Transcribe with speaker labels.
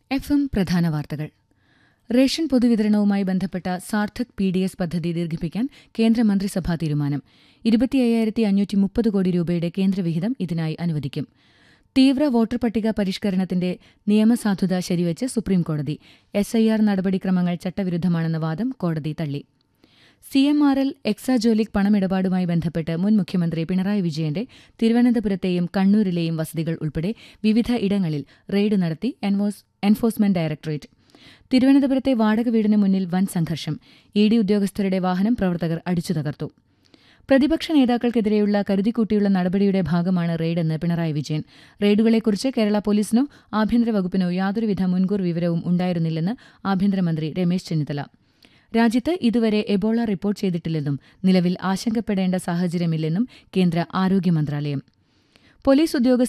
Speaker 1: F M പ്രധാന വാർത്തകൾ ration പൊതുവിതരണവുമായി ബന്ധപ്പെട്ട സാർത്ഥക് പി ഡി എസ് പദ്ധതി ദീർഘിപ്പിക്കാൻ കേന്ദ്രമന്ത്രിസഭാ തീരുമാനം ഇരുപത്തി അയ്യായിരത്തി അഞ്ഞൂറ്റി മുപ്പത് കോടി രൂപയുടെ കേന്ദ്രവിഹിതം ഇതിനായി അനുവദിക്കും തീവ്ര വോട്ടർ പട്ടിക പരിഷ്കരണത്തിന്റെ നിയമസാധുത ശരിവച്ച് സുപ്രീംകോടതി എസ് ഐ ആർ നടപടിക്രമങ്ങൾ ചട്ടവിരുദ്ധമാണെന്ന വാദം കോടതി തള്ളി C M R L Exalogic പണമിടപാടുമായി ബന്ധപ്പെട്ട് മുൻ മുഖ്യമന്ത്രി പിണറായി വിജയന്റെ തിരുവനന്തപുരത്തെയും കണ്ണൂരിലെയും വസതികൾ ഉൾപ്പെടെ വിവിധ ഇടങ്ങളിൽ റെയ്ഡ് നടത്തി എൻവോസ്- എൻഫോഴ്സ്മെന്റ് ഡയറക്ടറേറ്റ് തിരുവനന്തപുരത്തെ വാടക വീടിന് മുന്നിൽ വൻ സംഘർഷം ഇ ഡി ഉദ്യോഗസ്ഥരുടെ വാഹനം പ്രവർത്തകർ അടിച്ചു തകർത്തു പ്രതിപക്ഷ നേതാക്കൾക്കെതിരെയുള്ള കരുതിക്കൂട്ടിയുള്ള നടപടിയുടെ ഭാഗമാണ് റെയ്ഡെന്ന് പിണറായി വിജയൻ റെയ്ഡുകളെക്കുറിച്ച് കേരള പോലീസിനോ ആഭ്യന്തര വകുപ്പിനോ യാതൊരുവിധ മുൻകൂർ വിവരവും ഉണ്ടായിരുന്നില്ലെന്ന് ആഭ്യന്തരമന്ത്രി രമേശ് ചെന്നിത്തല രാജ്യത്ത് ഇതുവരെ എബോള റിപ്പോർട്ട് ചെയ്തിട്ടില്ലെന്നും നിലവിൽ ആശങ്കപ്പെടേണ്ട സാഹചര്യമില്ലെന്നും കേന്ദ്ര ആരോഗ്യ മന്ത്രാലയം പോലീസ് ഉദ്യോഗസ്ഥ